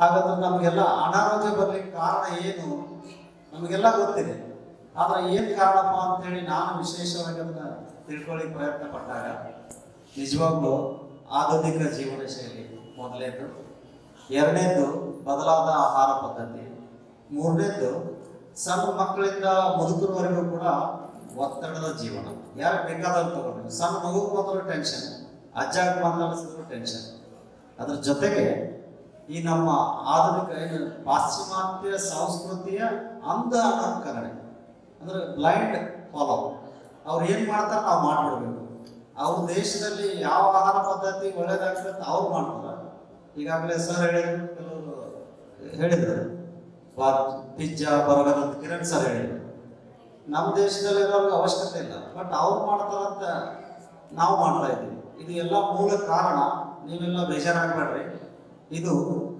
ಹಾಗಾದ್ರೆ ನಮಗೆಲ್ಲ ಅನಾರೋಗ್ಯ ಬರ್ಲಿಕ್ಕೆ ಕಾರಣ ಏನು ನಮಗೆಲ್ಲ ಗೊತ್ತಿದೆ ಆದ್ರೆ ಏನು ಕಾರಣಪ್ಪ ಅಂತೇಳಿ ನಾನು ವಿಶೇಷವಾಗಿ ಅದನ್ನ ತಿಳ್ಕೊಳ್ಳಿಕ್ಕೆ ಪ್ರಯತ್ನ ಪಟ್ಟಾಗ ನಿಜವಾಗ್ಲೂ ಆಧುನಿಕ ಜೀವನ ಶೈಲಿ ಮೊದಲನೇದು ಎರಡನೇದು ಬದಲಾದ ಆಹಾರ ಪದ್ಧತಿ ಮೂರನೇದು ಸಣ್ಣ ಮಕ್ಕಳಿಂದ ಮುದುಕರವರೆಗೂ ಕೂಡ ಒತ್ತಡದ ಜೀವನ ಯಾರು ಬೇಕಾದಂತ ತಗೊಂಡ್ರು ಸಣ್ಣ ಮಗು ಬಂದ್ರು ಟೆನ್ಷನ್ ಅಜ್ಜಾಗ ಮಾತಾಡಿಸಿದ್ರು ಟೆನ್ಷನ್ ಅದ್ರ ಜೊತೆಗೆ ಈ ನಮ್ಮ ಆಧುನಿಕ ಏನು ಪಾಶ್ಚಿಮಾತ್ಯ ಸಂಸ್ಕೃತಿಯ ಅಂಧ ಅನುಕರಣೆ ಅಂದ್ರೆ ಬ್ಲೈಂಡ್ ಫಾಲೋ ಅವ್ರು ಏನ್ ಮಾಡ್ತಾರೆ ನಾವು ಮಾಡ್ಬಿಡ್ಬೇಕು ಅವ್ರ ದೇಶದಲ್ಲಿ ಯಾವ ಆಹಾರ ಪದ್ಧತಿ ಒಳ್ಳೇದಾಗ್ತದೆ ಅವ್ರು ಮಾಡ್ತಾರೆ ಈಗಾಗಲೇ ಸರ್ ಹೇಳಿದ್ರು ಕೆಲವರು ಹೇಳಿದ್ರು ಪಿಜ್ಜಾ ಬರ್ಗರ್ ಅಂತ ಕಿರಣ್ ಸರ್ ಹೇಳಿದ್ರು ನಮ್ಮ ದೇಶದಲ್ಲಿ ಇರೋರ್ಗೆ ಅವಶ್ಯಕತೆ ಇಲ್ಲ ಬಟ್ ಅವ್ರು ಮಾಡ್ತಾರಂತ ನಾವು ಮಾಡ್ತಾ ಇದ್ದೀವಿ ಇದು ಎಲ್ಲ ಮೂಲ ಕಾರಣ ನೀವೆಲ್ಲ ಬೇಜಾರಾಗಬೇಡ್ರಿ ಇದು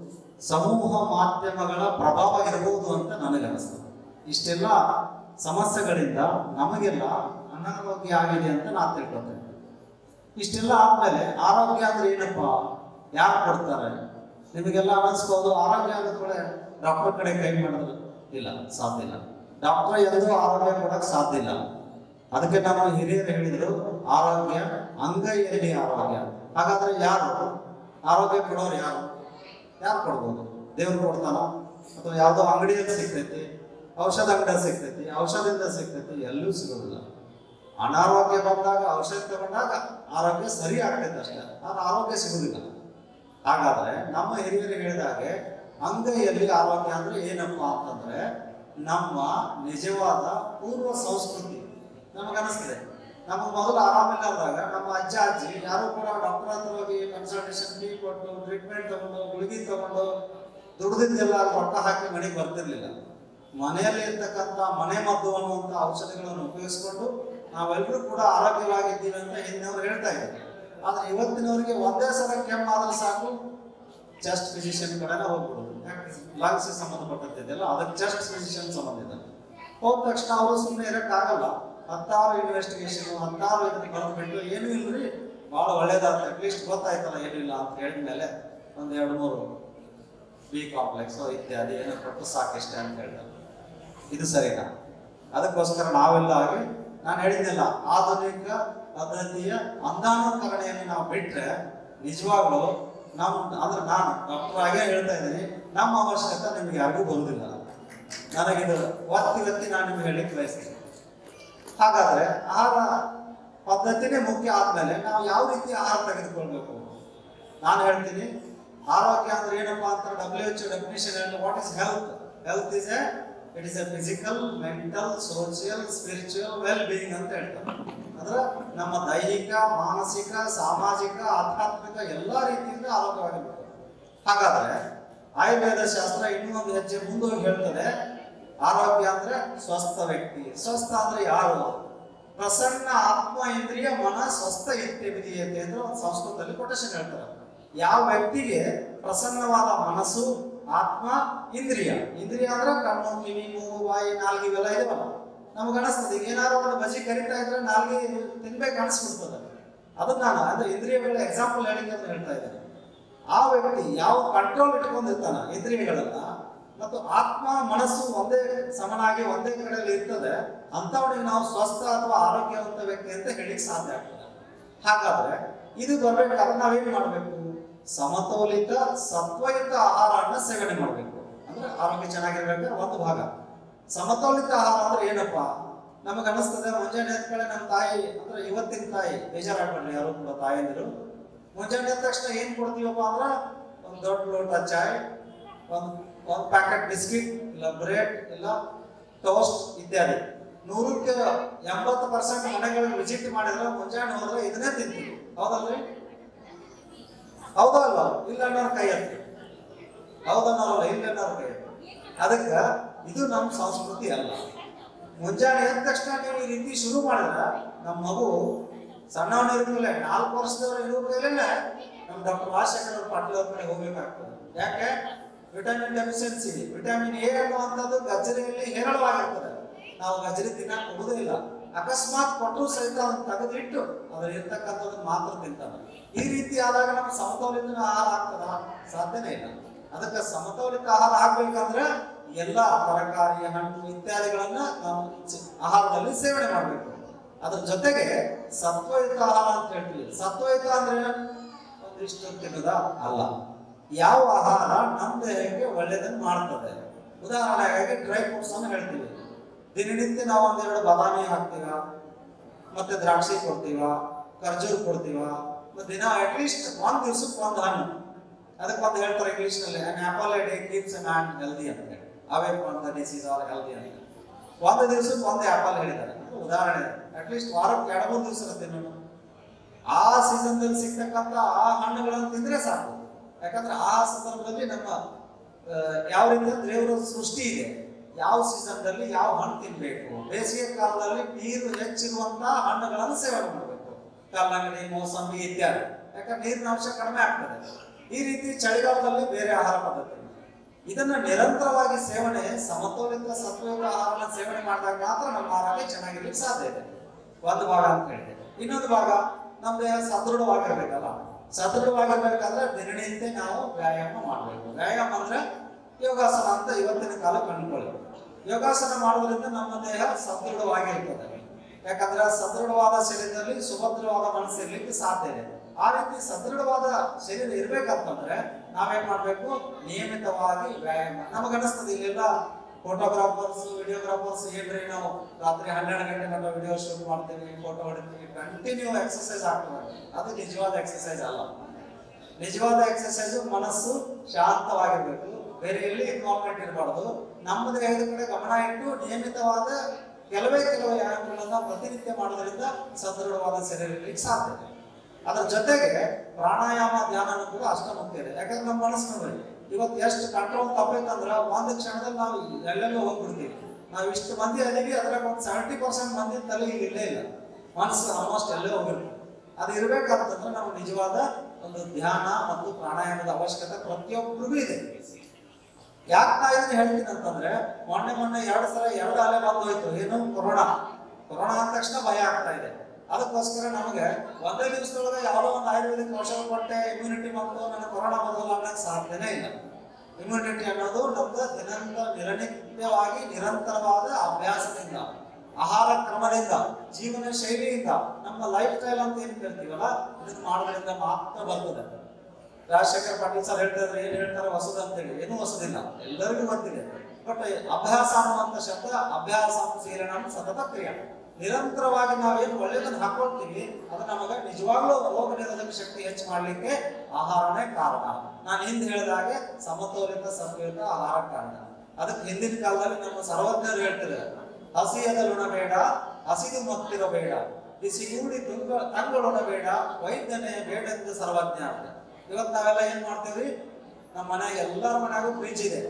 ಸಮೂಹ ಮಾಧ್ಯಮಗಳ ಪ್ರಭಾವ ಇರಬಹುದು ಅಂತ ನನಗೆ ಅನಿಸ್ತದೆ ಇಷ್ಟೆಲ್ಲ ಸಮಸ್ಯೆಗಳಿಂದ ನಮಗೆಲ್ಲ ಅನಾರೋಗ್ಯ ಆಗಿದೆ ಅಂತ ನಾನು ತಿಳ್ಕೊತೇನೆ ಇಷ್ಟೆಲ್ಲ ಆದ್ಮೇಲೆ ಆರೋಗ್ಯ ಅಂದ್ರೆ ಏನಪ್ಪ ಯಾರು ಕೊಡ್ತಾರೆ ನಿಮಗೆಲ್ಲ ಅನಿಸ್ಬೋದು ಆರೋಗ್ಯ ಅಂದ ಕೂಡ ಡಾಕ್ಟರ್ ಕಡೆ ಕೈ ಮಾಡಿದ್ರೆ ಇಲ್ಲ ಸಾಧ್ಯ ಇಲ್ಲ ಡಾಕ್ಟರ್ ಎಂದೂ ಆರೋಗ್ಯ ಕೊಡಕ್ ಸಾಧ್ಯ ಇಲ್ಲ ಅದಕ್ಕೆ ನಮ್ಮ ಹಿರಿಯರು ಹೇಳಿದ್ರು ಆರೋಗ್ಯ ಅಂಗೈಯಲ್ಲಿ ಆರೋಗ್ಯ ಹಾಗಾದ್ರೆ ಯಾರು ಆರೋಗ್ಯ ಕೊಡೋರು ಯಾರು ಯಾರು ಕೊಡ್ಬೋದು ದೇವ್ರು ಕೊಡ್ತಾನ ಅಥವಾ ಯಾವುದೋ ಅಂಗಡಿಯಲ್ಲಿ ಸಿಗ್ತೈತಿ ಔಷಧ ಅಂಗಡಿಯಲ್ಲಿ ಸಿಗ್ತೈತಿ ಔಷಧದಿಂದ ಸಿಗ್ತೈತಿ ಎಲ್ಲೂ ಸಿಗೋದಿಲ್ಲ ಅನಾರೋಗ್ಯ ಬಂದಾಗ ಔಷಧ ತಗೊಂಡಾಗ ಆರೋಗ್ಯ ಸರಿ ಆಗ್ತೈತೆ ಅಷ್ಟೇ ಆದ್ರೆ ಆರೋಗ್ಯ ಸಿಗುದಿಲ್ಲ ಹಾಗಾದ್ರೆ ನಮ್ಮ ಹಿರಿಯರು ಹೇಳಿದ ಹಾಗೆ ಅಂಗೈಯಲ್ಲಿ ಆರೋಗ್ಯ ಅಂದ್ರೆ ಏನಪ್ಪ ಅಂತಂದ್ರೆ ನಮ್ಮ ನಿಜವಾದ ಪೂರ್ವ ಸಂಸ್ಕೃತಿ ನಮಗನಿಸ್ತದೆ ನಮಗೆ ಮೊದಲು ಆರಾಮಿಲ್ಲದಾಗ ನಮ್ಮ ಅಜ್ಜ ಅಜ್ಜಿ ಯಾರು ಕೂಡ ಡಾಕ್ಟರ್ ಹತ್ರ ಹೋಗಿ ಕನ್ಸಲ್ಟೇಷನ್ ಫೀ ಕೊಟ್ಟು ಟ್ರೀಟ್ಮೆಂಟ್ ತಗೊಂಡು ಗುಳಿಗೆ ತಗೊಂಡು ದುಡ್ದಿದ್ದೆಲ್ಲ ರೊಕ್ಕ ಹಾಕಿ ಮನೆಗೆ ಬರ್ತಿರ್ಲಿಲ್ಲ ಮನೆಯಲ್ಲಿ ಇರ್ತಕ್ಕಂಥ ಮನೆ ಮದ್ದು ಅನ್ನುವಂಥ ಔಷಧಿಗಳನ್ನು ಉಪಯೋಗಿಸ್ಕೊಂಡು ನಾವೆಲ್ಲರೂ ಕೂಡ ಆರೋಗ್ಯವಾಗಿದ್ದೀವಿ ಅಂತ ಹಿಂದಿನವ್ರು ಹೇಳ್ತಾ ಇದ್ದಾರೆ ಆದ್ರೆ ಇವತ್ತಿನವರಿಗೆ ಒಂದೇ ಸಲ ಕೆಮ್ಮಾದ್ರೆ ಸಾಕು ಚೆಸ್ಟ್ ಫಿಸಿಷಿಯನ್ ಕಡೆನೇ ಹೋಗ್ಬಿಡೋದು ಲಂಗ್ಸ್ ಸಂಬಂಧಪಟ್ಟಂತಿದೆಯಲ್ಲ ಅದಕ್ಕೆ ಚೆಸ್ಟ್ ಫಿಸಿಷಿಯನ್ ಸಂಬಂಧ ಇದೆ ಹೋದ ತಕ್ಷಣ ಅವರು ಸುಮ್ಮನೆ ಇರೋಕ್ಕಾಗಲ್ಲ ಹತ್ತಾರು ಇನ್ವೆಸ್ಟಿಗೇಷನ್ ಹತ್ತಾರು ಇದನ್ನ ಬರೆದ್ಬಿಟ್ಟು ಏನೂ ಇಲ್ರಿ ಭಾಳ ಒಳ್ಳೇದಾಗ್ತದೆ ಅಟ್ಲೀಸ್ಟ್ ಗೊತ್ತಾಯ್ತಲ್ಲ ಏನಿಲ್ಲ ಅಂತ ಹೇಳಿದ್ಮೇಲೆ ಒಂದು ಎರಡು ಮೂರು ಬಿ ಕಾಂಪ್ಲೆಕ್ಸ್ ಇತ್ಯಾದಿ ಏನೋ ಕೊಟ್ಟು ಸಾಕಿಷ್ಟೇ ಅಂತ ಹೇಳ್ತಾರೆ ಇದು ಸರಿನಾ ಅದಕ್ಕೋಸ್ಕರ ನಾವೆಲ್ಲ ಆಗಿ ನಾನು ಹೇಳಿದ್ನಲ್ಲ ಆಧುನಿಕ ಪದ್ಧತಿಯ ಅಂಧಾನುಕರಣೆಯನ್ನು ನಾವು ಬಿಟ್ರೆ ನಿಜವಾಗ್ಲೂ ನಮ್ಮ ಅಂದ್ರೆ ನಾನು ಡಾಕ್ಟರ್ ಆಗೇ ಹೇಳ್ತಾ ಇದ್ದೀನಿ ನಮ್ಮ ಅವಶ್ಯಕತೆ ನಿಮ್ಗೆ ಯಾರಿಗೂ ಬರುವುದಿಲ್ಲ ನನಗಿದು ಒತ್ತಿ ಒತ್ತಿ ನಾನು ನಿಮ್ಗೆ ಹೇಳಿಕ್ಕೆ ಬಯಸ್ತೀನಿ ಹಾಗಾದ್ರೆ ಆಹಾರ ಪದ್ಧತಿನೇ ಮುಖ್ಯ ಆದ್ಮೇಲೆ ನಾವು ಯಾವ ರೀತಿ ಆಹಾರ ತೆಗೆದುಕೊಳ್ಬೇಕು ನಾನು ಹೇಳ್ತೀನಿ ಆರೋಗ್ಯ ಅಂದ್ರೆ ಏನಪ್ಪಾ ಅಂತ ಡಬ್ಲ್ಯೂ ಎಚ್ ಡೆಫಿನೇಷನ್ ಹೇಳಿ what is health health is a it is a physical mental social spiritual well being ಅಂತ ಹೇಳ್ತಾರೆ ಅಂದ್ರೆ ನಮ್ಮ ದೈಹಿಕ ಮಾನಸಿಕ ಸಾಮಾಜಿಕ ಆಧ್ಯಾತ್ಮಿಕ ಎಲ್ಲಾ ರೀತಿಯಿಂದ ಆರೋಗ್ಯವಾಗಿರ್ಬೇಕು ಹಾಗಾದ್ರೆ ಆಯುರ್ವೇದ ಶಾಸ್ತ್ರ ಇನ್ನೂ ಒಂದು ಹೆಜ್ಜೆ ಮುಂದೋಗಿ ಹೇಳ್ತದೆ ಆರೋಗ್ಯ ಅಂದ್ರೆ ಸ್ವಸ್ಥ ವ್ಯಕ್ತಿ ಸ್ವಸ್ಥ ಅಂದ್ರೆ ಯಾರು ಪ್ರಸನ್ನ ಆತ್ಮ ಇಂದ್ರಿಯ ಮನ ಸ್ವಸ್ಥ ಇತ್ಯವಿದೀಯತೆ ಅಂದ್ರೆ ಒಂದು ಸಂಸ್ಕೃತದಲ್ಲಿ ಕೊಟೇಶನ್ ಹೇಳ್ತಾರೆ ಯಾವ ವ್ಯಕ್ತಿಗೆ ಪ್ರಸನ್ನವಾದ ಮನಸ್ಸು ಆತ್ಮ ಇಂದ್ರಿಯ ಇಂದ್ರಿಯ ಅಂದ್ರೆ ಕಣ್ಣು ಕಿವಿ ಮೂಗು ಬಾಯಿ ನಾಲ್ಗೆ ಇವೆಲ್ಲ ಇದಾವಲ್ಲ ನಮ್ಗೆ ಅನಿಸ್ತದೆ ಈಗ ಏನಾದ್ರು ಒಂದು ಬಜಿ ಕರಿತಾ ಇದ್ರೆ ನಾಲ್ಗೆ ತಿನ್ಬೇಕು ಅನಿಸ್ಬಿಡ್ತದೆ ಅದನ್ನ ನಾನು ಅಂದ್ರೆ ಇಂದ್ರಿಯಗಳ ಎಕ್ಸಾಂಪಲ್ ಹೇಳಿಕೆ ಅಂತ ಹೇಳ್ತಾ ಇದ್ದೇನೆ ಆ ವ್ಯಕ್ತಿ ಯಾವ ಕಂಟ್ರೋಲ್ ಇಟ್ಕೊಂಡಿರ್ತಾನ ಇಂದ್ರಿಯಗಳನ್ನ ಮತ್ತು ಆತ್ಮ ಮನಸ್ಸು ಒಂದೇ ಸಮನಾಗಿ ಒಂದೇ ಕಡೆಯಲ್ಲಿ ಇರ್ತದೆ ಅಂಥವನಿಗೆ ನಾವು ಸ್ವಸ್ಥ ಅಥವಾ ಆರೋಗ್ಯವಂತ ವ್ಯಕ್ತಿ ಅಂತ ಹೇಳಿಕ್ ಸಾಧ್ಯ ಆಗ್ತದೆ ಹಾಗಾದ್ರೆ ಇದು ಬರ್ಬೇಕಾದ್ರೆ ನಾವೇನ್ ಮಾಡ್ಬೇಕು ಸಮತೋಲಿತ ಸತ್ವಯುತ ಆಹಾರವನ್ನ ಸೇವನೆ ಮಾಡಬೇಕು ಅಂದ್ರೆ ಆರೋಗ್ಯ ಚೆನ್ನಾಗಿರ್ಬೇಕಾದ್ರೆ ಒಂದು ಭಾಗ ಸಮತೋಲಿತ ಆಹಾರ ಅಂದ್ರೆ ಏನಪ್ಪ ನಮಗೆ ಅನಿಸ್ತದೆ ಮುಂಜಾನೆ ಎದ್ದ ಕಡೆ ನಮ್ಮ ತಾಯಿ ಅಂದ್ರೆ ಇವತ್ತಿನ ತಾಯಿ ಬೇಜಾರಾಗ್ಬೇಡ್ರಿ ಯಾರು ಕೂಡ ತಾಯಂದಿರು ಮುಂಜಾನೆ ಎದ್ದ ತಕ್ಷಣ ಏನ್ ಕೊಡ್ತೀವಪ್ಪ ಅಂದ್ರ ಒಂದು ದೊಡ್ಡ ಲೋಟ ಚಾಯ್ ಒಂದು ಒಂದು ಪ್ಯಾಕೆಟ್ ಬಿಸ್ಕಿಟ್ ಇಲ್ಲ ಬ್ರೆಡ್ ಇಲ್ಲ ಟೋಸ್ಟ್ ಇತ್ಯಾದಿ ನೂರಕ್ಕೆ ಎಂಬತ್ತು ಪರ್ಸೆಂಟ್ ಮನೆಗಳಿಗೆ ವಿಸಿಟ್ ಮಾಡಿದ್ರೆ ಮುಂಜಾನೆ ಹೋದ್ರೆ ಇದನ್ನೇ ತಿಂತೀವಿ ಹೌದಲ್ರಿ ಹೌದಾ ಅಲ್ಲ ಇಲ್ಲ ಅನ್ನೋರು ಕೈ ಎತ್ತಿ ಹೌದನ್ನೋರಲ್ಲ ಇಲ್ಲ ಅನ್ನೋರು ಕೈ ಎತ್ತಿ ಅದಕ್ಕೆ ಇದು ನಮ್ಮ ಸಂಸ್ಕೃತಿ ಅಲ್ಲ ಮುಂಜಾನೆ ಎದ್ದ ತಕ್ಷಣ ನೀವು ಈ ರೀತಿ ಶುರು ಮಾಡಿದ್ರೆ ನಮ್ಮ ಮಗು ಸಣ್ಣವನು ಇರ್ತಿಲ್ಲ ನಾಲ್ಕು ವರ್ಷದವ್ರು ಇರೋ ಕೈಲೇ ನಮ್ಮ ಡಾಕ್ಟರ್ ರಾಜಶೇಖರ್ ಪಾಟೀಲ್ ಅವ್ರ ಕಡೆ ಹೋಗ್ಬೇಕಾಗ್ತದೆ ಯಾಕೆ ವಿಟಮಿನ್ ಡೆಫಿಷಿಯನ್ಸಿ ವಿಟಮಿನ್ ಎ ಅನ್ನುವಂಥದ್ದು ಗಜ್ಜರಿಯಲ್ಲಿ ಹೇರಳವಾಗಿರ್ತದೆ ನಾವು ಗಜ್ಜರಿ ತಿನ್ನಕ್ ಕೊಡುವುದೇ ಇಲ್ಲ ಅಕಸ್ಮಾತ್ ಕೊಟ್ಟರು ಸಹಿತ ಅದನ್ನ ತೆಗೆದಿಟ್ಟು ಅದ್ರ ಇರ್ತಕ್ಕಂಥದ್ದು ಮಾತ್ರ ತಿಂತಾನೆ ಈ ರೀತಿ ಆದಾಗ ನಮ್ಮ ಸಮತೋಲಿತ ಆಹಾರ ಆಗ್ತದ ಸಾಧ್ಯನೇ ಇಲ್ಲ ಅದಕ್ಕೆ ಸಮತೋಲಿತ ಆಹಾರ ಆಗ್ಬೇಕಂದ್ರೆ ಎಲ್ಲ ತರಕಾರಿ ಹಣ್ಣು ಇತ್ಯಾದಿಗಳನ್ನ ನಾವು ಚ- ಆಹಾರದಲ್ಲಿ ಸೇವನೆ ಮಾಡಬೇಕು ಅದ್ರ ಜೊತೆಗೆ ಸತ್ವಯುತ ಆಹಾರ ಅಂತ ಹೇಳ್ತೀವಿ ಸತ್ವಯುತ ಅಂದ್ರೆ ಒಂದಿಷ್ಟು ತಿನ್ನದ ಅಲ್ಲ ಯಾವ ಆಹಾರ ನಮ್ಮ ದೇಹಕ್ಕೆ ಒಳ್ಳೆಯದನ್ನು ಮಾಡ್ತದೆ ಉದಾಹರಣೆಗಾಗಿ ಡ್ರೈ ಫ್ರೂಟ್ಸ್ ಅನ್ನು ಹೇಳ್ತೀವಿ ದಿನನಿತ್ಯ ನಾವು ಒಂದೆರಡು ಬಾದಾಮಿ ಹಾಕ್ತೀವ ಮತ್ತೆ ದ್ರಾಕ್ಷಿ ಕೊಡ್ತೀವ ಖರ್ಜೂರ್ ಕೊಡ್ತೀವ ಮತ್ತೆ ದಿನ ಅಟ್ಲೀಸ್ಟ್ ಒಂದ್ ದಿವ್ಸಕ್ಕೆ ಒಂದು ಹಣ್ಣು ಅದಕ್ಕೆ ಒಂದು ಹೇಳ್ತಾರೆ ಇಂಗ್ಲಿಷ್ ನಲ್ಲಿ an apple a day keeps a man healthy ಅಂತ ಹೇಳಿ away from the disease or healthy ಅಂತ ಒಂದು ದಿವ್ಸಕ್ಕೆ ಒಂದು ಆಪಲ್ ಹೇಳಿದ್ದಾರೆ ಇದು ಉದಾಹರಣೆ ಅಟ್ಲೀಸ್ಟ್ ವಾರಕ್ಕೆ ಎರಡು ಮೂರು ದಿವಸ ತಿನ್ನೋಣ ಆ ಸೀಸನ್ ದಲ್ಲಿ ಸಿಗ್ತಕ್ಕಂತ ಆ ಹಣ್ಣುಗಳನ್ನು ತಿಂದ್ರೆ ಸಾಕು ಯಾಕಂದ್ರೆ ಆ ಸಂದರ್ಭದಲ್ಲಿ ನಮ್ಮ ಆ, ಯಾವ ರೀತಿಯ ದೇವರ ಸೃಷ್ಟಿ ಇದೆ ಯಾವ ಸೀಸನ್ ದಲ್ಲಿ ಯಾವ ಹಣ್ಣು ತಿನ್ಬೇಕು ಬೇಸಿಗೆ ಕಾಲದಲ್ಲಿ ನೀರು ಹೆಚ್ಚಿರುವಂತಹ ಹಣ್ಣುಗಳನ್ನು ಸೇವನೆ ಮಾಡಬೇಕು ಕಲ್ಲಂಗಡಿ ಮೋಸಂಬಿ ಇತ್ಯಾದಿ ಯಾಕಂದ್ರೆ ನೀರಿನ ಅಂಶ ಕಡಿಮೆ ಆಗ್ತದೆ ಈ ರೀತಿ ಚಳಿಗಾಲದಲ್ಲಿ ಬೇರೆ ಆಹಾರ ಪದ್ಧತಿ ಇದನ್ನ ನಿರಂತರವಾಗಿ ಸೇವನೆ ಸಮತೋಲಿತ ಸತ್ವಯುತ ಆಹಾರನ ಸೇವನೆ ಮಾಡಿದಾಗ ಮಾತ್ರ ನಮ್ಮ ಆರೋಗ್ಯ ಚೆನ್ನಾಗಿರ್ಲಿಕ್ಕೆ ಸಾಧ್ಯ ಇದೆ ಒಂದು ಭಾಗ ಅಂತ ಹೇಳಿದೆ ಇನ್ನೊಂದು ಭಾಗ ನಮ್ಮ ದೇಹ ಸದೃಢವಾಗಿರ್ಬೇಕಲ್ಲ ಸದೃಢವಾಗಿರ್ಬೇಕಾದ್ರೆ ದಿನನಿತ್ಯ ನಾವು ವ್ಯಾಯಾಮ ಮಾಡಬೇಕು ವ್ಯಾಯಾಮ ಅಂದ್ರೆ ಯೋಗಾಸನ ಅಂತ ಇವತ್ತಿನ ಕಾಲ ಕಂಡುಕೊಳ್ಳಿ ಯೋಗಾಸನ ಮಾಡೋದ್ರಿಂದ ನಮ್ಮ ದೇಹ ಸದೃಢವಾಗಿರ್ತದೆ ಯಾಕಂದ್ರೆ ಸದೃಢವಾದ ಶರೀರದಲ್ಲಿ ಸುಭದ್ರವಾದ ಮನಸ್ಸು ಇರ್ಲಿಕ್ಕೆ ಸಾಧ್ಯ ಇದೆ ಆ ರೀತಿ ಸದೃಢವಾದ ಶರೀರ ಇರ್ಬೇಕಂತಂದ್ರೆ ನಾವೇನ್ ಮಾಡ್ಬೇಕು ನಿಯಮಿತವಾಗಿ ವ್ಯಾಯಾಮ ನಮಗನಿಸ್ತದೆ ಇಲ್ಲೆಲ್ಲ ಫೋಟೋಗ್ರಾಫರ್ಸ್ ವಿಡಿಯೋಗ್ರಾಫರ್ಸ್ ಏನ್ರಿ ನಾವು ರಾತ್ರಿ ಹನ್ನೆರಡು ಗಂಟೆ ಗಂಟ ವಿಡಿಯೋ ಶೂಟ್ ಮಾಡ್ತೀವಿ ಫೋಟೋ ಹೊಡಿತೀವಿ ಕಂಟಿನ್ಯೂ ಎಕ್ಸರ್ಸೈಸ್ ಆಗ್ತದೆ ಅದು ನಿಜವಾದ ಎಕ್ಸರ್ಸೈಸ್ ಅಲ್ಲ ನಿಜವಾದ ಎಕ್ಸರ್ಸೈಸ್ ಮನಸ್ಸು ಶಾಂತವಾಗಿರ್ಬೇಕು ಬೇರೆ ಎಲ್ಲಿ ಇನ್ವಾಲ್ವ್ಮೆಂಟ್ ಇರಬಾರ್ದು ನಮ್ಮ ದೇಹದ ಕಡೆ ಗಮನ ಇಟ್ಟು ನಿಯಮಿತವಾದ ಕೆಲವೇ ಕೆಲವು ವ್ಯಾಯಾಮಗಳನ್ನ ಪ್ರತಿನಿತ್ಯ ಮಾಡೋದ್ರಿಂದ ಸದೃಢವಾದ ಶರೀರ ಇರ್ಲಿಕ್ಕೆ ಸಾಧ್ಯ ಇದೆ ಅದರ ಜೊತೆಗೆ ಪ್ರಾಣಾಯಾಮ ಧ್ಯಾನನೂ ಕೂಡ ಅಷ್ಟ ಮುಖ್ಯ ಇದೆ ಯಾಕಂದ್ರೆ ನಮ್ಮ ಮನಸ್ಸು ನೋಡಿ ಇವತ್ತು ಎಷ್ಟು ಕಂಟ್ರೋಲ್ ತಪ್ಪಬೇಕಂದ್ರೆ ಒಂದು ಕ್ಷಣದಲ್ಲಿ ನಾವು ಎಲ್ಲೆಲ್ಲೋ ಹೋಗ್ಬಿಡ್ತೀವಿ ನಾವು ಇಷ್ಟು ಮಂದಿ ಅದೀವಿ ಅದ್ರಾಗ ಒಂದು ಸೆವೆಂಟಿ ಪರ್ಸೆಂಟ್ ಮಂದಿ ತಲೆ ಈಗ ಇಲ್ಲೇ ಇಲ್ಲ ಮನಸ್ಸು ಆಲ್ಮೋಸ್ಟ್ ಎಲ್ಲೇ ಹೋಗಿರುತ್ತೆ ಅದು ಇರ್ಬೇಕಂತಂದ್ರೆ ನಾವು ನಿಜವಾದ ಒಂದು ಧ್ಯಾನ ಮತ್ತು ಪ್ರಾಣಾಯಾಮದ ಅವಶ್ಯಕತೆ ಪ್ರತಿಯೊಬ್ಬರಿಗೂ ಇದೆ ಯಾಕೆ ನಾ ಇದನ್ನ ಹೇಳ್ತೀನಿ ಅಂತಂದ್ರೆ ಮೊನ್ನೆ ಮೊನ್ನೆ ಎರಡು ಸಲ ಎರಡು ಅಲೆ ಬಂದು ಹೋಯ್ತು ಏನು ಕೊರೋನಾ ಕೊರೋನಾ ಅಂದ ತಕ್ಷಣ ಭಯ ಆಗ್ತಾ ಇದೆ ಅದಕ್ಕೋಸ್ಕರ ನಮಗೆ ಒಂದೇ ದಿವಸದೊಳಗೆ ಯಾವುದೋ ಒಂದು ಆಯುರ್ವೇದಿಕ್ ಔಷಧ ಕೊಟ್ಟೆ ಇಮ್ಯುನಿಟಿ ಬಂತು ನನಗೆ ಕೊರೋನಾ ಬರೋದಿಲ್ಲ ಅನ್ನೋಕೆ ಸಾಧ್ಯನೇ ಇಲ್ಲ ಇಮ್ಯುನಿಟಿ ಅನ್ನೋದು ನಮ್ದು ದಿನಂತರ ನಿರನಿತ್ಯವಾಗಿ ನಿರಂತರವಾದ ಅಭ್ಯಾಸದಿಂದ ಆಹಾರ ಕ್ರಮದಿಂದ ಜೀವನ ಶೈಲಿಯಿಂದ ನಮ್ಮ ಲೈಫ್ ಸ್ಟೈಲ್ ಅಂತ ಏನ್ ಕೇಳ್ತೀವಲ್ಲ ಇದನ್ನ ಮಾಡೋದ್ರಿಂದ ಮಾತ್ರ ಬರ್ತದೆ ರಾಜಶೇಖರ್ ಪಾಟೀಲ್ ಸರ್ ಹೇಳ್ತಾರೆ ಏನ್ ಹೇಳ್ತಾರೆ ಹೊಸದು ಅಂತೇಳಿ ಏನೂ ಹೊಸದಿಲ್ಲ ಎಲ್ಲರಿಗೂ ಗೊತ್ತಿದೆ ಬಟ್ ಅಭ್ಯಾಸ ಅನ್ನುವಂಥ ಶಬ್ದ ಅಭ್ಯಾಸ ಶೀಲನ ಸತತ ಕ್ರಿಯೆ ನಿರಂತರವಾಗಿ ನಾವೇನು ಒಳ್ಳೆಯದನ್ನ ಹಾಕೊಳ್ತೀವಿ ಅದು ನಮಗೆ ನಿಜವಾಗ್ಲೂ ರೋಗ ನಿರೋಧಕ ಶಕ್ತಿ ಹೆಚ್ಚು ಮಾಡ್ಲಿಕ್ಕೆ ಆಹಾರನೇ ಕಾರಣ ನಾನು ಹಿಂದೆ ಹೇಳಿದ ಹಾಗೆ ಸಮತೋಲಿತ ಸತ್ವಯುತ ಆಹಾರ ಕಾರಣ ಅದಕ್ಕೆ ಹಿಂದಿನ ಕಾಲದಲ್ಲಿ ನಮ್ಮ ಸರ್ವಜ್ಞರು ಹೇಳ್ತಿದ್ದಾರೆ ಹಸಿಯದಲುಣ ಬೇಡ ಹಸಿದು ಮತ್ತಿರಬೇಡ ಬಿಸಿಗೂಡಿ ತುಂಗ ತಂಗೊಳುಣ ಬೇಡ ವೈದ್ಯನೇ ಬೇಡೆಂದು ಸರ್ವಜ್ಞ ಅಂತ ಇವತ್ತು ನಾವೆಲ್ಲ ಏನ್ ಮಾಡ್ತೀವಿ ನಮ್ಮ ಮನೆಯಾಗ ಎಲ್ಲರ ಮನ್ಯಾಗೂ ಫ್ರಿಜ್ ಇದೆ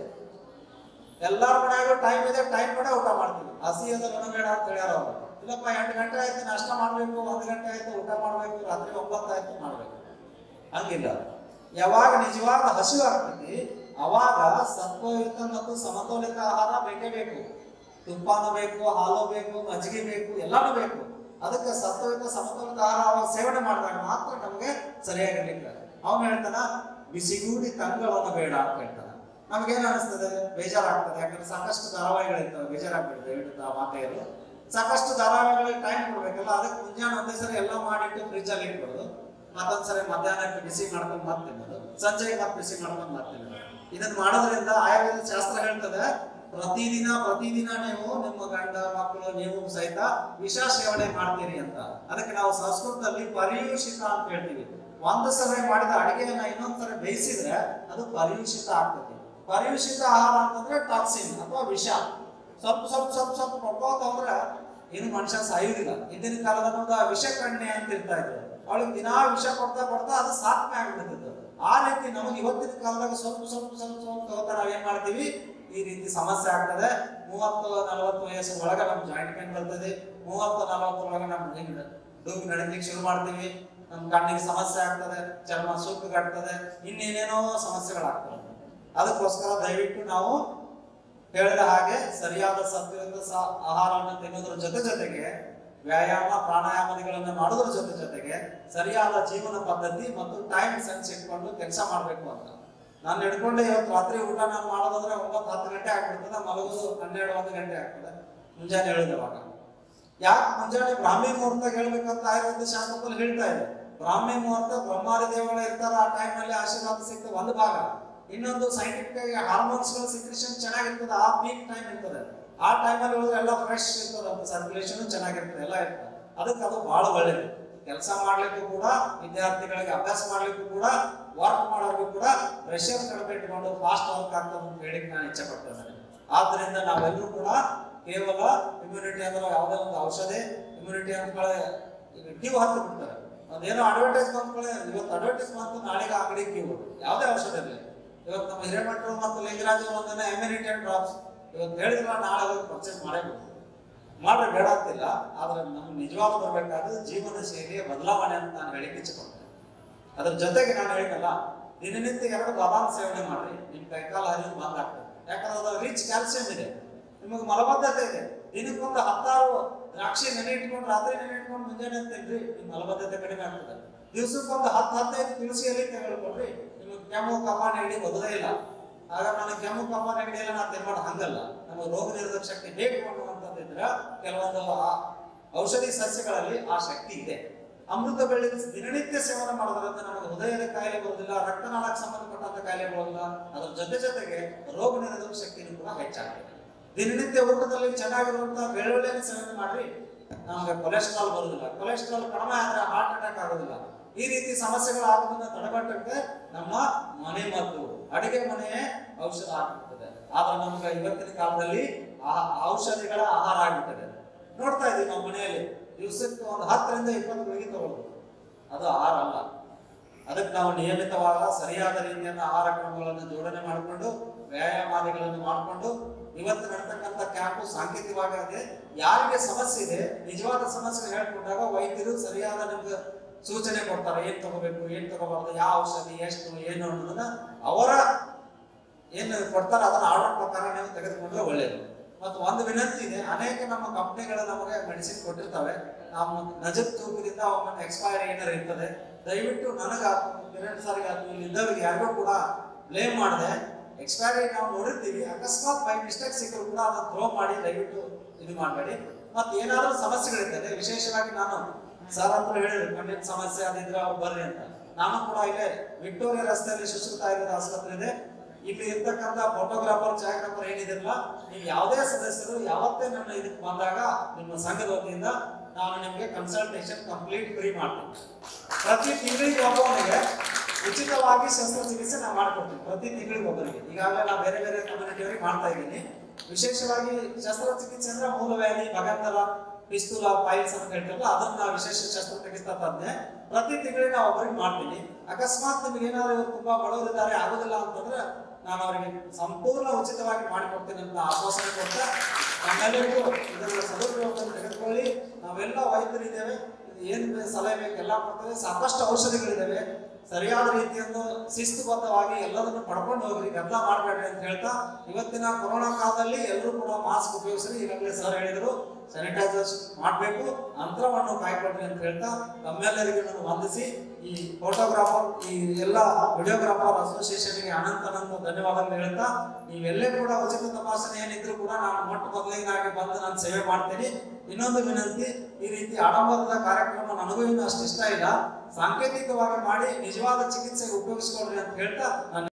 ಎಲ್ಲಾರ ಮನ್ಯಾಗೂ ಟೈಮ್ ಇದೆ ಟೈಮ್ ಕೂಡ ಊಟ ಮಾಡ್ತೀವಿ ಹಸಿ ಅದ ಬೇಡ ಅಂತ ಹೇಳ್ಯಾರ ಅವ್ರು ಇಲ್ಲಪ್ಪ ಎಂಟು ಗಂಟೆ ಆಯ್ತು ನಾಷ್ಟ ಮಾಡ್ಬೇಕು ಒಂದು ಗಂಟೆ ಆಯ್ತು ಊಟ ಮಾಡ್ಬೇಕು ರಾತ್ರಿ ಒಂಬತ್ತು ಆಯ್ತು ಮಾಡ್ಬೇಕು ಹಂಗಿಲ್ಲ ಯಾವಾಗ ನಿಜವಾದ ಹಸಿವು ಆಗ್ತೈತಿ ಅವಾಗ ಸತ್ವಯುತ ಮತ್ತು ಸಮತೋಲಿತ ಆಹಾರ ಬೇಕೇ ಬೇಕು ತುಪ್ಪನೂ ಬೇಕು ಹಾಲು ಬೇಕು ಮಜ್ಜಿಗೆ ಬೇಕು ಎಲ್ಲಾನು ಬೇಕು ಅದಕ್ಕೆ ಸತ್ವಯುತ ಸಮತೋಲಿತ ಆಹಾರ ಅವಾಗ ಸೇವನೆ ಮಾಡಿದಾಗ ಮಾತ್ರ ನಮಗೆ ಸರಿಯಾಗಿರ್ಲಿಕ್ಕೆ ಅವನು ಹೇಳ್ತಾನ ಬಿಸಿಗೂಡಿ ತಂಗಳನ್ನು ಬೇಡ ಅಂತ ಹೇಳ್ತಾನ ನಮಗೇನು ಅನಿಸ್ತದೆ ಬೇಜಾರಾಗ್ತದೆ ಯಾಕಂದ್ರೆ ಸಾಕಷ್ಟು ಧಾರಾವಾಹಿಗಳಿರ್ತವೆ ಬೇಜಾರಾಗ್ಬಿಡುತ್ತೆ ದಯವಿಟ್ಟು ಆ ಮಾತೆಯರು ಸಾಕಷ್ಟು ಧಾರಾವಾಹಿಗಳಿಗೆ ಟೈಮ್ ಕೊಡ್ಬೇಕಲ್ಲ ಅದಕ್ಕೆ ಮುಂಜಾನೆ ಒಂದೇ ಸರಿ ಎಲ್ಲ ಮಾಡಿಟ್ಟು ಫ್ರಿಜ್ ಅಲ್ಲಿ ಇಟ್ಬಿಡೋದು ಮತ್ತೊಂದ್ ಸರಿ ಮಧ್ಯಾಹ್ನಕ್ಕೆ ಬಿಸಿ ಮಾಡ್ಕೊಂಡು ಮತ್ತೆ ತಿನ್ನೋದು ಸಂಜೆಗೆ ಮತ್ತೆ ಬಿಸಿ ಮಾಡ್ಕೊಂಡು ಮತ್ತೆ ತಿನ್ನೋದು ಇದನ್ನ ಮಾಡೋದ್ರಿಂದ ಆಯುರ್ವೇದ ಶಾಸ್ತ್ರ ಹೇಳ್ತದೆ ಪ್ರತಿದಿನ ಪ್ರತಿದಿನ ನೀವು ನಿಮ್ಮ ಗಂಡ ಮಕ್ಕಳು ನೀವು ಸಹಿತ ವಿಷ ಸೇವನೆ ಮಾಡ್ತೀರಿ ಅಂತ ಅದಕ್ಕೆ ನಾವು ಸಂಸ್ಕೃತದಲ್ಲಿ ಪರಿಯೂಷಿತ ಅಂತ ಹೇಳ್ತೀವಿ ಒಂದು ಸಲ ಮಾಡಿದ ಅಡಿಗೆಯನ್ನ ಇನ್ನೊಂದ್ ಸಲ ಬೇಯಿಸಿದ್ರೆ ಅದು ಪರಿಯೂಷಿತ ಆಗ್ತದೆ ಪರಿಯೂಷಿತ ಆಹಾರ ಅಂತಂದ್ರೆ ಟಾಕ್ಸಿನ್ ಅಥವಾ ವಿಷ ಸ್ವಲ್ಪ ಸ್ವಲ್ಪ ಸ್ವಲ್ಪ ಸ್ವಲ್ಪ ಕೊಡ್ಕೋತ ಹೋದ್ರೆ ಏನು ಮನುಷ್ಯ ಸಾಯುವುದಿಲ್ಲ ಹಿಂದಿನ ಕಾಲದ ಒಂದು ವಿಷ ಕಣ್ಣೆ ಅಂತ ಇರ್ತಾ ಇದ್ರು ಅವಳಿಗೆ ದಿನಾ ವಿಷ ಕೊಡ್ತಾ ಕೊಡ್ತಾ ಅದು ಸಾಧನೆ ಆಗ್ಬಿಡ್ತಿತ್ತು ಆ ರೀತಿ ನಮಗೆ ಇವತ್ತಿನ ಕಾಲದಾಗ ಸ್ವಲ್ಪ ಸ್ವಲ್ಪ ಸ್ವಲ್ಪ ಸ್ವಲ್ಪ ತಗೋತಾ ನಾವ್ ಏನ್ ಮಾಡ್ತೀವಿ ಈ ರೀತಿ ಸಮಸ್ಯೆ ಆಗ್ತದೆ ಮೂವತ್ತು ನಲವತ್ತು ವಯಸ್ಸು ಒಳಗೆ ನಮ್ ಜಾಯಿಂಟ್ ಪೇನ್ ಬರ್ತದೆ ಮೂವತ್ತು ನಲವತ್ತು ಒಳಗೆ ನಮ್ ಹಿಂಗ್ ಡೂಬ್ ನಡೀಲಿಕ್ಕೆ ಶುರು ಮಾಡ್ತೀವಿ ನಮ್ ಕಣ್ಣಿಗೆ ಸಮಸ್ಯೆ ಆಗ್ತದೆ ಚರ್ಮ ಸುಕ್ಕುಗಟ್ತದೆ ಇನ್ನೇನೇನೋ ಸಮಸ್ಯೆಗಳಾಗ್ತವೆ ಅದಕ್ಕೋಸ್ಕರ ದಯವಿಟ್ಟು ನಾವು ಹೇಳಿದ ಹಾಗೆ ಸರಿಯಾದ ಸತ್ವಯುತ ಸ- ಆಹಾರವನ್ನು ತಿನ್ನೋದ್ರ ಜೊತೆ ಜೊತೆಗೆ ವ್ಯಾಯಾಮ ಪ್ರಾಣಾಯಾಮಗಳನ್ನು ಮಾಡೋದ್ರ ಜೊತೆ ಜೊತೆಗೆ ಸರಿಯಾದ ಜೀವನ ಪದ್ಧತಿ ಮತ್ತು ಟೈಮ್ ಸೆನ್ಸ್ ಇಟ್ಕೊಂಡು ಕೆಲಸ ಮಾಡಬೇಕು ಅಂತ ನಾನು ಹಿಡ್ಕೊಂಡೆ ಇವತ್ತು ರಾತ್ರಿ ಊಟ ನಾನು ಮಾಡೋದಂದ್ರೆ ಒಂಬತ್ತು ಹತ್ತು ಗಂಟೆ ಆಗ್ಬಿಡ್ತದೆ ಮಲಗೋದು ಹನ್ನೆರಡು ಒಂದು ಗಂಟೆ ಆಗ್ತದೆ ಮುಂಜಾನೆ ಹೇಳಿದವಾಗ ಯಾಕೆ ಮುಂಜಾನೆ ಬ್ರಾಹ್ಮಿ ಮುಹೂರ್ತ ಹೇಳ್ಬೇಕಂತ ಆಯುರ್ವೇದ ಶಾಸ್ತ್ರದಲ್ಲಿ ಹೇಳ್ತಾ ಇದೆ ಬ್ರಾಹ್ಮಿ ಮುಹೂರ್ತ ಬ್ರಹ್ಮಾದಿ ದೇವಗಳ ಇರ್ತಾರ ಆ ಟೈಮ್ನಲ್ಲಿ ಆಶೀರ್ವಾದ ಸಿಗ್ತದೆ ಒಂದು ಭಾಗ ಇನ್ನೊಂದು ಸೈಂಟಿಫಿಕ್ ಆಗಿ ಹಾರ್ಮೋನ್ಸ್ಗಳ ಸಿಕ್ರೇಷನ್ ಚೆನ್ನಾಗಿರ್ತದೆ ಆ ಪೀಕ್ ಟೈಮ್ ಇರ್ತದೆ ಆ ಟೈಮಲ್ಲಿ ಹೋದ್ರೆ ಎಲ್ಲ ಫ್ರೆಶ್ ಇರ್ತದೆ ಅಂತ ಸರ್ಕ್ಯುಲೇಷನ್ ಚೆನ್ನಾಗಿರ್ತದೆ ಎಲ್ಲ ಇರ್ತದೆ ಅದಕ್ಕೆ ಅದು ಬಹಳ ಒಳ್ಳೇದು ಕೆಲಸ ಮಾಡ್ಲಿಕ್ಕೂ ಕೂಡ ವಿದ್ಯಾರ್ಥಿಗಳಿಗೆ ಅಭ್ಯಾಸ ಮಾಡ್ಲಿಕ್ಕೂ ಕೂಡ ವರ್ಕ್ ಮಾಡೋರ್ಗೂ ಕೂಡ ಪ್ರೆಷರ್ ಕಡಿಮೆ ಇಟ್ಕೊಂಡು ಫಾಸ್ಟ್ ವರ್ಕ್ ಆಗ್ತದೆ ಅಂತ ಹೇಳಿ ನಾನು ಇಚ್ಛೆ ಪಡ್ತೇನೆ ಆದ್ರಿಂದ ನಾವೆಲ್ಲರೂ ಕೂಡ ಕೇವಲ ಇಮ್ಯುನಿಟಿ ಅಂದ್ರೆ ಯಾವುದೇ ಒಂದು ಔಷಧಿ ಇಮ್ಯುನಿಟಿ ಅಂದ್ಕೊಳ್ಳೆ ಈಗ ಕ್ಯೂ ಹತ್ತು ಬಿಡ್ತಾರೆ ಅದೇನೋ ಅಡ್ವರ್ಟೈಸ್ ಬಂದ್ಕೊಳ್ಳೆ ಇವತ್ತು ಅಡ್ವರ್ಟೈಸ್ ಬಂತು ನಾಳೆಗೆ ಅಂಗಡಿ ಕ್ಯೂ ಯಾವುದೇ ಔಷಧ ಇರಲಿ ಇವತ್ತು ನಮ್ಮ ಹಿರೇಮಠರು ಮತ್ತು ಲಿಂಗರಾಜ್ ಒಂದನ್ನ ಇಮ್ಯುನಿಟಿ ಅಂಡ್ ಡ್ರಾಪ್ಸ್ ಇವತ್ತು ಹೇಳಿದ್ರೆ ನಾಳೆ ಹೋಗಿ ಪರ್ಚೇಸ್ ಮಾಡೇಬೇಕು ಮಾಡ್ರೆ ಬೇಡ ಅಂತಿಲ್ಲ ಆದ್ರೆ ನಮ್ಗೆ ನಿಜವಾಗ್ಲೂ ಬರಬೇಕಾದ್ರೆ ಜೀವನ ಶೈಲಿಯ ಬದಲಾವಣೆ ಅಂತ ನಾನು ಹೇಳಿಕ್ಕೆ ಇಚ್ಛಪಡ್ತೇನೆ ಅದ್ರ ಜೊತೆಗೆ ನಾನು ಹೇಳಿದ್ದಲ್ಲ ದಿನನಿತ್ಯ ಎರಡು ಬಾದಾಮ್ ಸೇವನೆ ಮಾಡ್ರಿ ನಿಮ್ ಕೈಕಾಲ ಹರಿವು ಬಂದ್ ಆಗ್ತದೆ ಯಾಕಂದ್ರೆ ಅದು ರಿಚ್ ಕ್ಯಾಲ್ಸಿಯಂ ಇದೆ ನಿಮಗೆ ಮಲಬದ್ಧತೆ ಇದೆ ದಿನಕ್ಕೊಂದು ಹತ್ತಾರು ದ್ರಾಕ್ಷಿ ನೆನೆ ಇಟ್ಕೊಂಡು ರಾತ್ರಿ ನೆನೆ ಇಟ್ಕೊಂಡು ಮುಂಜಾನೆ ತಿನ್ರಿ ನಿಮ್ ಮಲಬದ್ಧತೆ ಕಡಿಮೆ ಆಗ್ತದೆ ದಿವ್ಸಕ್ಕೊಂದು ಹತ್ತು ಹದಿನೈದು ತುಳಸಿಯಲ್ಲಿ ತೆಗೆದುಕೊಡ್ರಿ ನಿಮಗೆ ಕೆಮ್ಮು ಕಫ ನೆಗಡಿ ಬರೋದೇ ಇಲ್ಲ ಆಗ ನನಗೆ ಕೆಮ್ಮು ಕಫ ನೆಗಡಿ ಎಲ್ಲ ನಾನು ತಿನ್ಮಾಡ ಹಂಗಲ್ಲ ನಮಗೆ ರೋಗ ನಿರೋಧಕ ಶಕ್ತಿ ಬೇಕು ಅನ್ನುವಂಥದ್ದಿದ್ರೆ ಕೆಲವೊಂದು ಆ ಔಷಧಿ ಸಸ್ಯಗಳಲ್ಲಿ ಆ ಶಕ್ತಿ ಇದೆ ಅಮೃತ ಬೆಳ್ಳಿ ದಿನನಿತ್ಯ ಸೇವನೆ ಮಾಡೋದ್ರಿಂದ ನಮಗೆ ಹೃದಯದ ಕಾಯಿಲೆ ಬರೋದಿಲ್ಲ ರಕ್ತನಾಳಕ್ಕೆ ಸಂಬಂಧಪಟ್ಟಂತ ಕಾಯಿಲೆ ಬರೋದಿಲ್ಲ ಅದರ ಜೊತೆ ಜೊತೆಗೆ ರೋಗ ನಿರೋಧಕ ಶಕ್ತಿನೂ ಕೂಡ ಹೆಚ್ಚಾಗ್ತದೆ ದಿನನಿತ್ಯ ಊಟದಲ್ಲಿ ಚೆನ್ನಾಗಿರುವಂತಹ ಬೆಳ್ಳುಳ್ಳಿಯನ್ನು ಸೇವನೆ ಮಾಡ್ರಿ ನಮಗೆ ಕೊಲೆಸ್ಟ್ರಾಲ್ ಬರೋದಿಲ್ಲ ಕೊಲೆಸ್ಟ್ರಾಲ್ ಕಡಿಮೆ ಆದ್ರೆ ಹಾರ್ಟ್ ಅಟ್ಯಾಕ್ ಆಗೋದಿಲ್ಲ ಈ ರೀತಿ ಸಮಸ್ಯೆಗಳು ಆಗೋದನ್ನ ತಡೆಗಟ್ಟಕ್ಕೆ ನಮ್ಮ ಮನೆ ಮದ್ದು ಅಡಿಗೆ ಮನೆಯೇ ಔಷಧ ಆಗಿರ್ತದೆ ಆದ್ರೆ ನಮ್ಗೆ ಇವತ್ತಿನ ಕಾಲದಲ್ಲಿ ಆ ಔಷಧಿಗಳ ಆಹಾರ ಆಗಿರ್ತದೆ ನೋಡ್ತಾ ಇದೀವಿ ನಾವು ಮನೆಯಲ್ಲಿ ದಿವಸಕ್ಕೆ ಒಂದು ಹತ್ತರಿಂದ ಇಪ್ಪತ್ತು ಗುಳಿಗೆ ತಗೊಳ್ಳೋದು ಅದು ಆಹಾರ ಅಲ್ಲ ಅದಕ್ಕೆ ನಾವು ನಿಯಮಿತವಾದ ಸರಿಯಾದ ರೀತಿಯಿಂದ ಆಹಾರ ಕ್ರಮಗಳನ್ನು ಜೋಡಣೆ ಮಾಡಿಕೊಂಡು ವ್ಯಾಯಾಮಾದಿಗಳನ್ನು ಮಾಡಿಕೊಂಡು ಇವತ್ತು ನಡ್ತಕ್ಕಂಥ ಕ್ಯಾಂಪು ಸಾಂಕೇತಿಕವಾಗಿ ಯಾರಿಗೆ ಸಮಸ್ಯೆ ಇದೆ ನಿಜವಾದ ಸಮಸ್ಯೆ ಹೇಳ್ಕೊಂಡಾಗ ವೈದ್ಯರು ಸರಿಯಾದ ನಿಮ್ಗೆ ಸೂಚನೆ ಕೊಡ್ತಾರೆ ಏನ್ ತಗೋಬೇಕು ಏನ್ ತಗೋಬಾರ್ದು ಯಾವ ಔಷಧಿ ಎಷ್ಟು ಏನು ಅನ್ನೋದನ್ನ ಅವರ ಏನು ಕೊಡ್ತಾರೆ ಅದನ್ನ ಆರ್ಡರ್ ಪ್ರಕಾರ ನೀವು ತೆಗೆದುಕೊಂಡ್ರೆ ಒಳ್ಳೆಯದು ಮತ್ತು ಒಂದು ವಿನಂತಿ ಇದೆ ಅನೇಕ ನಮ್ಮ ಕಂಪ್ನಿಗಳು ನಮಗೆ ಮೆಡಿಸಿನ್ ಕೊಟ್ಟಿರ್ತವೆ ನಮ್ಮ ನಜರ್ ತೂಕದಿಂದ ಒಮ್ಮೆ ಎಕ್ಸ್ಪೈರಿ ಏನಾರು ಇರ್ತದೆ ದಯವಿಟ್ಟು ನನಗಾತು ಪೇರೆಂಟ್ಸ್ ಆತು ಇಲ್ಲಿ ಇದ್ದವರಿಗೆ ಯಾರಿಗೂ ಕೂಡ ಬ್ಲೇಮ್ ಮಾಡಿದೆ ಎಕ್ಸ್ಪೈರಿ ನಾವು ನೋಡಿರ್ತೀವಿ ಅಕಸ್ಮಾತ್ ಬೈ ಮಿಸ್ಟೇಕ್ ಸಿಕ್ಕರು ಕೂಡ ಅದನ್ನ ಥ್ರೋ ಮಾಡಿ ದಯವಿಟ್ಟು ಇದು ಮಾಡಬೇಡಿ ಮತ್ತೆ ಏನಾದರೂ ಸಮಸ್ಯೆಗಳಿರ್ತದೆ ವಿಶೇಷವಾಗಿ ನಾನು ಸರ್ ಅಂತ ಹೇಳಿದ್ರು ಕಣ್ಣಿನ ಸಮಸ್ಯೆ ಅದಿದ್ರೆ ಅವ್ರು ಬರ್ರಿ ಅಂತ ನಾನು ಕೂಡ ಇಲ್ಲೇ ವಿಕ್ಟೋರಿಯಾ ರಸ್ತೆಯಲ್ಲಿ ಸುಶ್ರುತ ಆಯುರ್ವೇದ ಆಸ್ಪತ್ರೆ ಇದೆ ಇಲ್ಲಿ ಇರ್ತಕ್ಕಂಥ ಫೋಟೋಗ್ರಾಫರ್ ಛಾಯಾಗ್ರಾಫರ್ ಏನಿದಿರಲ್ಲ ನೀವು ಯಾವುದೇ ಸದಸ್ಯರು ಯಾವತ್ತೇ ನನ್ನ ಇದಕ್ಕೆ ಬಂದಾಗ ನಿಮ್ಮ ಸಂಘದ ವತಿಯಿಂದ ನಾನು ನಿಮಗೆ ಕನ್ಸಲ್ಟೇಷನ್ ಕಂಪ್ಲೀಟ್ ಫ್ರೀ ಮಾಡ್ತೀನಿ ಪ್ರತಿ ತಿಂಗಳಿಗೆ ಒಬ್ಬನಿಗೆ ಉಚಿತವಾಗಿ ಶಸ್ತ್ರಚಿಕಿತ್ಸೆ ನಾನು ಮಾಡ್ಕೊಡ್ತೀನಿ ಪ್ರತಿ ತಿಂಗಳಿಗೆ ಒಬ್ಬರಿಗೆ ಈಗಾಗಲೇ ನಾನು ಬೇರೆ ಬೇರೆ ಕಮ್ಯುನಿಟಿಯವರಿಗೆ ಮಾಡ್ತಾ ಇದ್ದೀನಿ ವಿಶೇಷವಾಗಿ ಶಸ್ತ್ರಚಿಕಿತ್ಸೆ ಅಂದ್ರೆ ಮೂಲವ್ಯಾಧಿ ಭಗಂತರ ಪಿಸ್ತೂಲ ಪೈಲ್ಸ್ ಅಂತ ಹೇಳ್ತಾರಲ್ಲ ಅದನ್ನ ನಾವು ವಿಶೇಷ ಶಸ್ತ್ರಚಿಕಿತ್ಸಾ ತಜ್ಞೆ ಪ್ರತಿ ತಿಂಗಳಿಗೆ ನಾವು ಒಬ್ಬರಿಗೆ ಮಾಡ್ತೀನಿ ಅಕಸ್ಮಾತ್ ನಿಮ್ಗೆ ಏನಾದ್ರು ಇವ್ರು ತುಂಬಾ ಬಡವರಿದ್ದಾರೆ ಆಗುದಿಲ್ಲ ಅಂತಂದ್ರೆ ನಾನು ಅವರಿಗೆ ಸಂಪೂರ್ಣ ಉಚಿತವಾಗಿ ಮಾಡಿಕೊಡ್ತೀನಿ ಅಂತ ಆಶ್ವಾಸನೆ ಕೊಡ್ತಾ ನಮ್ಮೆಲ್ಲರಿಗೂ ಇದರ ಸದುಪಯೋಗವನ್ನು ತೆಗೆದುಕೊಳ್ಳಿ ನಾವೆಲ್ಲ ವೈದ್ಯರಿದ್ದೇವೆ ಏನ್ ಬೇ- ಸಲಹೆ ಬೇಕು ಎಲ್ಲ ಕೊಡ್ತೇವೆ ಸಾಕಷ್ಟು ಔಷಧಿಗಳಿದ್ದಾವೆ ಸರಿಯಾದ ರೀತಿಯನ್ನು ಶಿಸ್ತುಬದ್ಧವಾಗಿ ಎಲ್ಲದನ್ನು ಪಡ್ಕೊಂಡು ಹೋಗ್ರಿ ಗದ್ದಲ ಮಾಡಬೇಡ್ರಿ ಅಂತ ಹೇಳ್ತಾ ಇವತ್ತಿನ ಕೊರೋನಾ ಕಾಲದಲ್ಲಿ ಎಲ್ಲರೂ ಕೂಡ ಮಾಸ್ಕ್ ಉಪಯೋಗಿಸ್ರಿ ಈಗಾಗಲೇ ಸರ್ ಹೇಳಿದ್ರು ಸ್ಯಾನಿಟೈಸರ್ ಮಾಡಬೇಕು ಅಂತರವನ್ನು ಕಾಯ್ಕೊಡ್ರಿ ಅಂತ ಹೇಳ್ತಾ ತಮ್ಮೆಲ್ಲರಿಗೂ ನಾನು ವಂದಿಸಿ ಈ ಫೋಟೋಗ್ರಾಫರ್ ಈ ಎಲ್ಲ ವಿಡಿಯೋಗ್ರಾಫರ್ ಅಸೋಸಿಯೇಷನ್ಗೆ ಅನಂತ ಅನಂತ ಧನ್ಯವಾದಗಳು ಹೇಳ್ತಾ ನೀವೆಲ್ಲೇ ಕೂಡ ಉಚಿತ ತಪಾಸಣೆ ಏನಿದ್ರು ಕೂಡ ನಾನು ಮೊಟ್ಟ ಮೊದಲಿನಾಗಿ ಬಂದು ನಾನು ಸೇವೆ ಮಾಡ್ತೀನಿ ಇನ್ನೊಂದು ವಿನಂತಿ ಈ ರೀತಿ ಆಡಂಬರದ ಕಾರ್ಯಕ್ರಮ ನನಗೂ ಇನ್ನು ಅಷ್ಟು ಇಷ್ಟ ಇಲ್ಲ ಸಾಂಕೇತಿಕವಾಗಿ ಮಾಡಿ ನಿಜವಾದ ಚಿಕಿತ್ಸೆಗೆ ಉಪಯೋಗಿಸ್ಕೊಳ್ರಿ ಅಂತ ಹೇಳ್ತಾ ನಾನು